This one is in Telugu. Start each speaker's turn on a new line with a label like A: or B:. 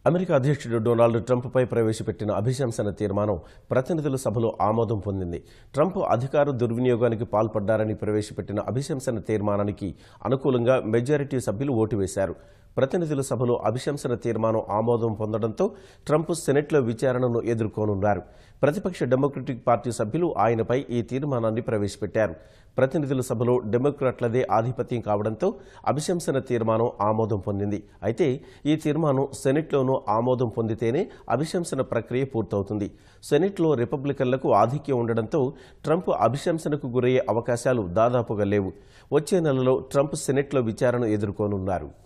A: అమెరికా అధ్యక్షుడు డొనాల్డ్ ట్రంప్పై ప్రవేశపెట్టిన అభిశంసన తీర్మానం ప్రతినిధుల సభలో ఆమోదం పొందింది ట్రంప్ అధికార దుర్వినియోగానికి పాల్పడ్డారని ప్రవేశపెట్టిన అభిశంసన తీర్మానానికి అనుకూలంగా మెజారిటీ సభ్యులు ఓటు వేశారు ప్రతినిధుల సభలో అభిశంసన తీర్మానం ఆమోదం పొందడంతో ట్రంప్ సెనెట్లో విచారణను ఎదుర్కోనున్నారు ప్రతిపక్ష డెమోక్రటిక్ పార్టీ సభ్యులు ఆయనపై ఈ తీర్మానాన్ని ప్రవేశపెట్టారు ప్రతినిధుల సభలో డెమోక్రాట్లదే ఆధిపత్యం కావడంతో అభిశంసన తీర్మానం ఆమోదం పొందింది అయితే ఈ తీర్మానం సెనెట్లోనూ ఆమోదం పొందితేనే అభిశంసన ప్రక్రియ పూర్తవుతుంది సెనెట్లో రిపబ్లికన్లకు ఆధిక్యం ఉండడంతో ట్రంప్ అభిశంసనకు గురయ్యే అవకాశాలు దాదాపుగా లేవు వచ్చే నెలలో ట్రంప్ సెనెట్లో విచారణ ఎదుర్కోనున్నారు